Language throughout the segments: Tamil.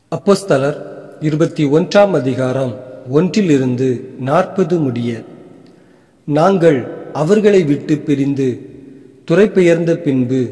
அப்போஸ்தலர் இருபத்தி ஒன்றாம் அதிகாரம் ஒன்றிலிருந்து நாற்பது முடிய நாங்கள் அவர்களை விட்டு பிரிந்து துறைபெயர்ந்த பின்பு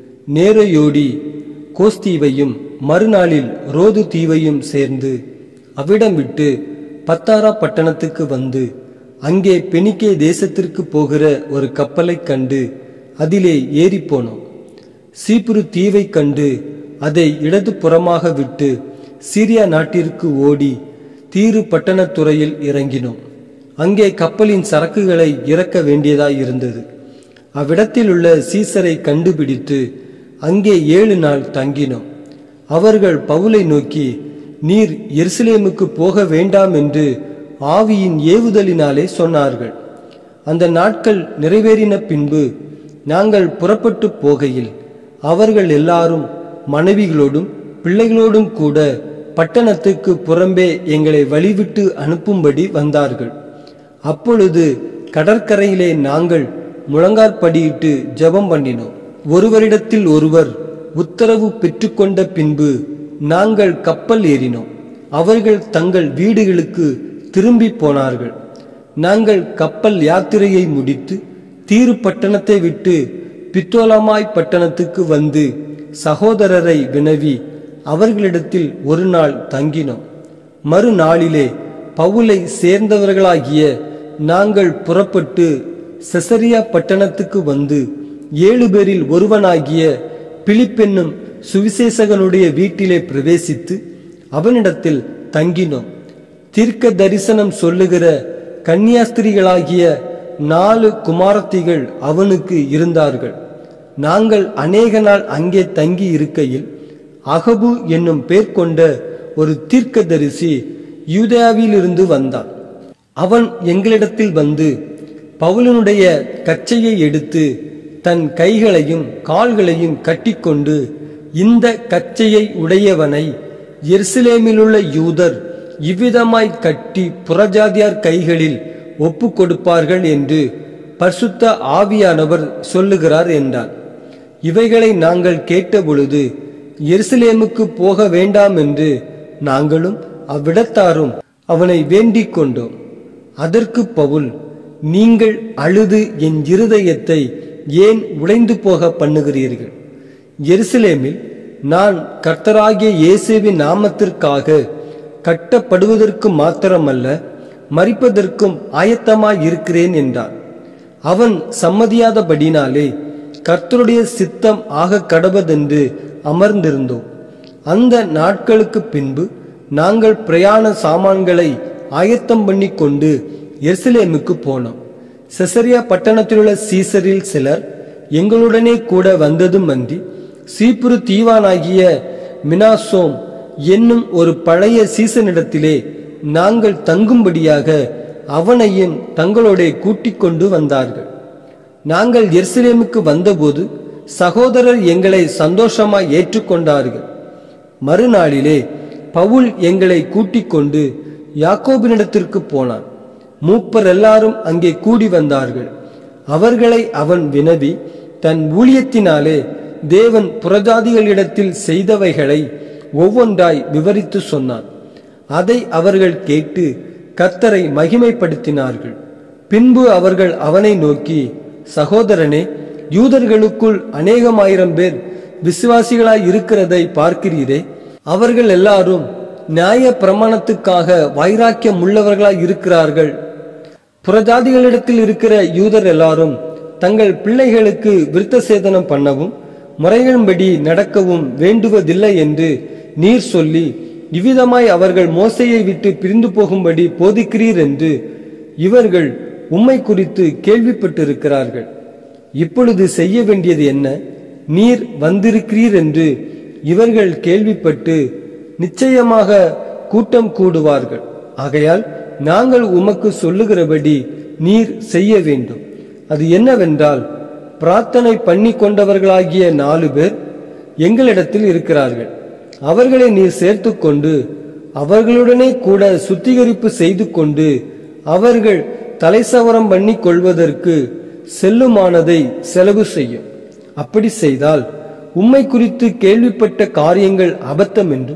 நேரையோடி கோஸ்தீவையும் மறுநாளில் ரோது தீவையும் சேர்ந்து அவ்விடம் விட்டு பத்தாரா பட்டணத்துக்கு வந்து அங்கே பெனிக்கே தேசத்திற்கு போகிற ஒரு கப்பலைக் கண்டு அதிலே ஏறிப்போனோம் சீப்புரு தீவைக் கண்டு அதை இடது புறமாக விட்டு சீரியா நாட்டிற்கு ஓடி தீரு பட்டணத்துறையில் இறங்கினோம் அங்கே கப்பலின் சரக்குகளை இறக்க வேண்டியதாய் இருந்தது அவ்விடத்தில் உள்ள சீசரை கண்டுபிடித்து அங்கே ஏழு நாள் தங்கினோம் அவர்கள் பவுலை நோக்கி நீர் எருசலேமுக்கு போக வேண்டாம் என்று ஆவியின் ஏவுதலினாலே சொன்னார்கள் அந்த நாட்கள் நிறைவேறின பின்பு நாங்கள் புறப்பட்டு போகையில் அவர்கள் எல்லாரும் மனைவிகளோடும் பிள்ளைகளோடும் கூட பட்டணத்துக்கு புறம்பே எங்களை வழிவிட்டு அனுப்பும்படி வந்தார்கள் அப்பொழுது கடற்கரையிலே நாங்கள் முழங்காற்படியிட்டு ஜெபம் பண்ணினோம் ஒருவரிடத்தில் ஒருவர் உத்தரவு பெற்றுக்கொண்ட பின்பு நாங்கள் கப்பல் ஏறினோம் அவர்கள் தங்கள் வீடுகளுக்கு திரும்பி போனார்கள் நாங்கள் கப்பல் யாத்திரையை முடித்து தீரு பட்டணத்தை விட்டு பித்தோலமாய் பட்டணத்துக்கு வந்து சகோதரரை வினவி அவர்களிடத்தில் ஒரு நாள் தங்கினோம் மறுநாளிலே பவுலை சேர்ந்தவர்களாகிய நாங்கள் புறப்பட்டு செசரியா பட்டணத்துக்கு வந்து ஏழு பேரில் ஒருவனாகிய பிலிப்பென்னும் சுவிசேஷகனுடைய வீட்டிலே பிரவேசித்து அவனிடத்தில் தங்கினோம் தீர்க்க தரிசனம் சொல்லுகிற கன்னியாஸ்திரிகளாகிய நாலு குமாரத்திகள் அவனுக்கு இருந்தார்கள் நாங்கள் அநேக நாள் அங்கே தங்கி இருக்கையில் அகபு என்னும் பேர் கொண்ட ஒரு தீர்க்கதரிசி யூதேயாவிலிருந்து வந்தான் அவன் எங்களிடத்தில் வந்து பவுலனுடைய கச்சையை எடுத்து தன் கைகளையும் கால்களையும் கட்டிக்கொண்டு இந்த கச்சையை உடையவனை எருசலேமிலுள்ள யூதர் இவ்விதமாய் கட்டி புறஜாதியார் கைகளில் ஒப்பு கொடுப்பார்கள் என்று பரிசுத்த ஆவியானவர் சொல்லுகிறார் என்றான் இவைகளை நாங்கள் கேட்டபொழுது எருசலேமுக்கு போக வேண்டாம் என்று நாங்களும் அவ்விடத்தாரும் அவனை வேண்டிக் கொண்டோம் அதற்கு பவுல் நீங்கள் அழுது என் இருதயத்தை ஏன் உடைந்து போக பண்ணுகிறீர்கள் எருசலேமில் நான் கர்த்தராகிய இயேசுவின் நாமத்திற்காக கட்டப்படுவதற்கு மாத்திரமல்ல மறிப்பதற்கும் ஆயத்தமாய் இருக்கிறேன் என்றான் அவன் சம்மதியாதபடினாலே கர்த்தருடைய சித்தம் ஆக கடவதென்று அமர்ந்திருந்தோம் அந்த நாட்களுக்கு பின்பு நாங்கள் பிரயாண சாமான்களை ஆயத்தம் பண்ணி கொண்டு எருசலேமுக்கு போனோம் செசரியா பட்டணத்திலுள்ள சீசரில் சிலர் எங்களுடனே கூட வந்ததும் அன்றி சீப்புரு தீவானாகிய மினாசோம் என்னும் ஒரு பழைய சீசனிடத்திலே நாங்கள் தங்கும்படியாக அவனையும் தங்களோட கூட்டிக் கொண்டு வந்தார்கள் நாங்கள் எருசலேமுக்கு வந்தபோது சகோதரர் எங்களை சந்தோஷமாய் ஏற்றுக்கொண்டார்கள் மறுநாளிலே பவுல் எங்களை கூட்டிக் கொண்டு யாக்கோபினிடத்திற்கு போனான் மூப்பர் எல்லாரும் அங்கே கூடி வந்தார்கள் அவர்களை அவன் வினவி தன் ஊழியத்தினாலே தேவன் புறஜாதிகளிடத்தில் செய்தவைகளை ஒவ்வொன்றாய் விவரித்து சொன்னான் அதை அவர்கள் கேட்டு கர்த்தரை மகிமைப்படுத்தினார்கள் பின்பு அவர்கள் அவனை நோக்கி சகோதரனே யூதர்களுக்குள் அநேகமாயிரம் பேர் விசுவாசிகளாய் இருக்கிறதை பார்க்கிறீரே அவர்கள் எல்லாரும் நியாய பிரமாணத்துக்காக வைராக்கியம் உள்ளவர்களாய் இருக்கிறார்கள் புறஜாதிகளிடத்தில் இருக்கிற யூதர் எல்லாரும் தங்கள் பிள்ளைகளுக்கு விருத்த சேதனம் பண்ணவும் முறைகளின்படி நடக்கவும் வேண்டுவதில்லை என்று நீர் சொல்லி இவ்விதமாய் அவர்கள் மோசையை விட்டு பிரிந்து போகும்படி போதிக்கிறீர் என்று இவர்கள் உம்மை குறித்து கேள்விப்பட்டிருக்கிறார்கள் இப்பொழுது செய்ய வேண்டியது என்ன நீர் வந்திருக்கிறீர் என்று இவர்கள் கேள்விப்பட்டு நிச்சயமாக கூட்டம் கூடுவார்கள் ஆகையால் நாங்கள் உமக்கு சொல்லுகிறபடி நீர் செய்ய வேண்டும் அது என்னவென்றால் பிரார்த்தனை பண்ணி கொண்டவர்களாகிய நாலு பேர் எங்களிடத்தில் இருக்கிறார்கள் அவர்களை நீர் சேர்த்துக்கொண்டு அவர்களுடனே கூட சுத்திகரிப்பு செய்து கொண்டு அவர்கள் தலைசவரம் பண்ணி கொள்வதற்கு செல்லுமானதை செலவு செய்யும் அப்படி செய்தால் உம்மை குறித்து கேள்விப்பட்ட காரியங்கள் அபத்தம் என்றும்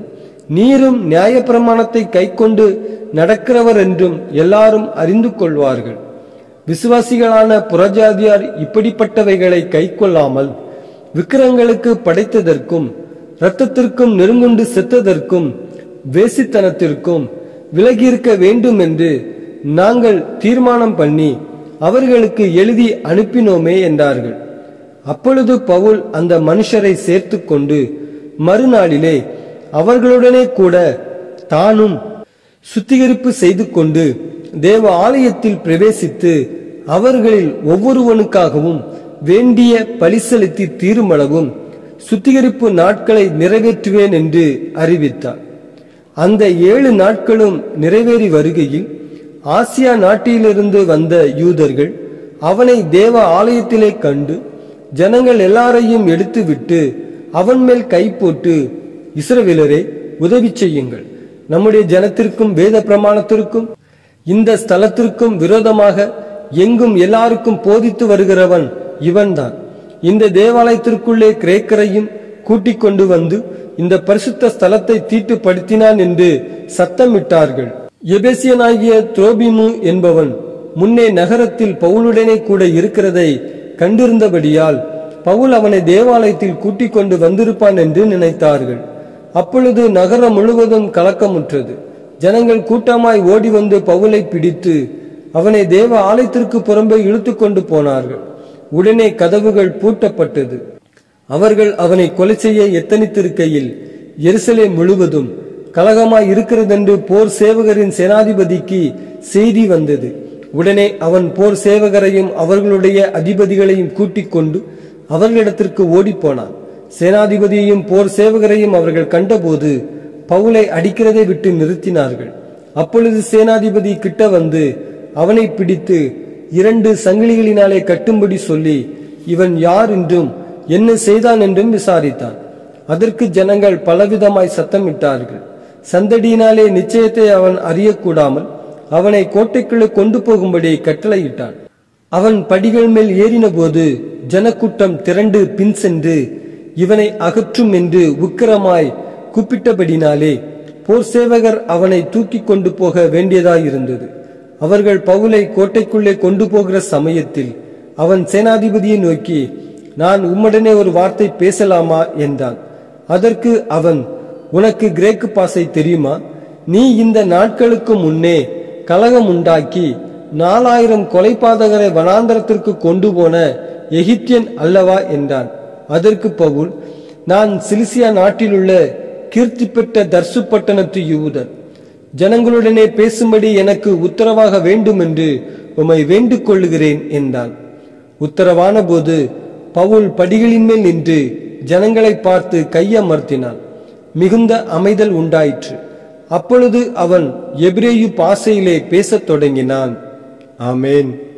நீரும் நியாயப்பிரமாணத்தை கைக்கொண்டு நடக்கிறவர் என்றும் எல்லாரும் அறிந்து கொள்வார்கள் விசுவாசிகளான புறஜாதியார் இப்படிப்பட்டவைகளை கைக்கொள்ளாமல் விக்கிரங்களுக்கு படைத்ததற்கும் இரத்தத்திற்கும் நெருங்குண்டு செத்ததற்கும் வேசித்தனத்திற்கும் விலகியிருக்க வேண்டும் என்று நாங்கள் தீர்மானம் பண்ணி அவர்களுக்கு எழுதி அனுப்பினோமே என்றார்கள் அப்பொழுது பவுல் அந்த மனுஷரை சேர்த்து கொண்டு மறுநாளிலே அவர்களுடனே கூட தானும் சுத்திகரிப்பு செய்து கொண்டு தேவ ஆலயத்தில் பிரவேசித்து அவர்களில் ஒவ்வொருவனுக்காகவும் வேண்டிய பலி செலுத்தி தீருமளவும் சுத்திகரிப்பு நாட்களை நிறைவேற்றுவேன் என்று அறிவித்தார் அந்த ஏழு நாட்களும் நிறைவேறி வருகையில் ஆசியா நாட்டிலிருந்து வந்த யூதர்கள் அவனை தேவ ஆலயத்திலே கண்டு ஜனங்கள் எல்லாரையும் எடுத்துவிட்டு அவன் மேல் கை போட்டு இஸ்ரவேலரே உதவி செய்யுங்கள் நம்முடைய ஜனத்திற்கும் வேத பிரமாணத்திற்கும் இந்த ஸ்தலத்திற்கும் விரோதமாக எங்கும் எல்லாருக்கும் போதித்து வருகிறவன் இவன்தான் இந்த தேவாலயத்திற்குள்ளே கிரேக்கரையும் கூட்டிக் கொண்டு வந்து இந்த பரிசுத்த ஸ்தலத்தை தீட்டுப்படுத்தினான் என்று சத்தமிட்டார்கள் எபேசியனாகிய துரோபிமு என்பவன் முன்னே நகரத்தில் பவுலுடனே கூட இருக்கிறதை கண்டிருந்தபடியால் பவுல் அவனை தேவாலயத்தில் கூட்டிக் கொண்டு வந்திருப்பான் என்று நினைத்தார்கள் அப்பொழுது நகரம் முழுவதும் கலக்கமுற்றது ஜனங்கள் கூட்டமாய் ஓடி வந்து பவுலை பிடித்து அவனை தேவ ஆலயத்திற்கு புறம்பே இழுத்து கொண்டு போனார்கள் உடனே கதவுகள் பூட்டப்பட்டது அவர்கள் அவனை கொலை செய்ய எத்தனித்திருக்கையில் எருசலேம் முழுவதும் கலகமாய் இருக்கிறதென்று போர் சேவகரின் சேனாதிபதிக்கு செய்தி வந்தது உடனே அவன் போர் சேவகரையும் அவர்களுடைய அதிபதிகளையும் கூட்டிக் கொண்டு அவர்களிடத்திற்கு ஓடிப்போனான் சேனாதிபதியையும் போர் சேவகரையும் அவர்கள் கண்டபோது பவுலை அடிக்கிறதை விட்டு நிறுத்தினார்கள் அப்பொழுது சேனாதிபதி கிட்ட வந்து அவனை பிடித்து இரண்டு சங்கிலிகளினாலே கட்டும்படி சொல்லி இவன் யார் என்றும் என்ன செய்தான் என்றும் விசாரித்தான் அதற்கு ஜனங்கள் பலவிதமாய் சத்தமிட்டார்கள் சந்தடியினாலே நிச்சயத்தை அவன் அறியக்கூடாமல் அவனை கோட்டைக்குள்ளே கொண்டு போகும்படி கட்டளையிட்டான் அவன் படிகள் மேல் ஏறினபோது ஜனக்கூட்டம் திரண்டு பின் சென்று இவனை அகற்றும் என்று உக்கிரமாய் கூப்பிட்டபடினாலே போர் சேவகர் அவனை தூக்கி கொண்டு போக வேண்டியதாயிருந்தது அவர்கள் பவுலை கோட்டைக்குள்ளே கொண்டு போகிற சமயத்தில் அவன் சேனாதிபதியை நோக்கி நான் உம்முடனே ஒரு வார்த்தை பேசலாமா என்றான் அதற்கு அவன் உனக்கு கிரேக்கு பாசை தெரியுமா நீ இந்த நாட்களுக்கு முன்னே கலகம் உண்டாக்கி நாலாயிரம் கொலைபாதகரை வனாந்தரத்திற்கு கொண்டு போன எகிப்தியன் அல்லவா என்றான் அதற்கு பவுல் நான் சிலிசியா நாட்டிலுள்ள கீர்த்தி பெற்ற தர்சு பட்டணத்து யூதர் ஜனங்களுடனே பேசும்படி எனக்கு உத்தரவாக வேண்டும் என்று உம்மை வேண்டிக் கொள்ளுகிறேன் என்றான் உத்தரவான போது பவுல் படிகளின் மேல் நின்று ஜனங்களை பார்த்து கையமர்த்தினான் மிகுந்த அமைதல் உண்டாயிற்று அப்பொழுது அவன் எபிரேயு பாசையிலே பேசத் தொடங்கினான் ஆமேன்